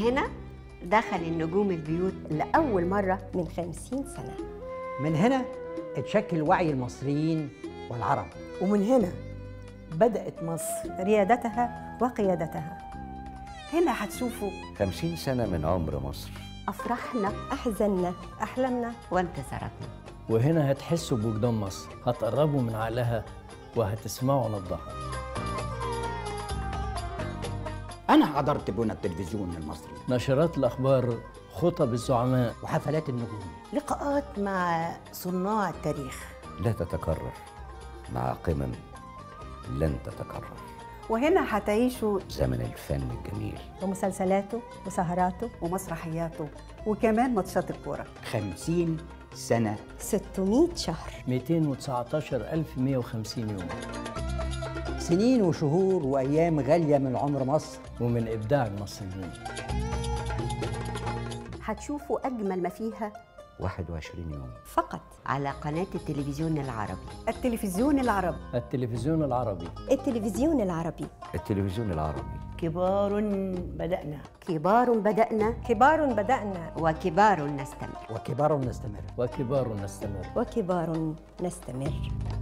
هنا دخل النجوم البيوت لأول مرة من خمسين سنة من هنا اتشكل وعي المصريين والعرب ومن هنا بدأت مصر ريادتها وقيادتها هنا هتشوفوا خمسين سنة من عمر مصر أفرحنا أحزننا أحلامنا وانتصاراتنا وهنا هتحسوا بوجدان مصر هتقربوا من عقلها وهتسمعوا نبضها أنا حضرت بنا التلفزيون المصري نشرات الأخبار خطب الزعماء وحفلات النجوم لقاءات مع صناع التاريخ لا تتكرر مع قمم لن تتكرر وهنا هتعيشوا زمن الفن الجميل ومسلسلاته وسهراته ومسرحياته وكمان ماتشات الكورة خمسين سنة 600 شهر 219150 يوم سنين وشهور وأيام غالية من عمر مصر ومن إبداع المصريين هتشوفوا أجمل ما فيها 21 يوم فقط على قناة التلفزيون العربي التلفزيون العربي التلفزيون العربي التلفزيون العربي التلفزيون العربي كبار بدأنا كبار بدأنا كبار بدأنا وكبار نستمر وكبار نستمر وكبار نستمر وكبار نستمر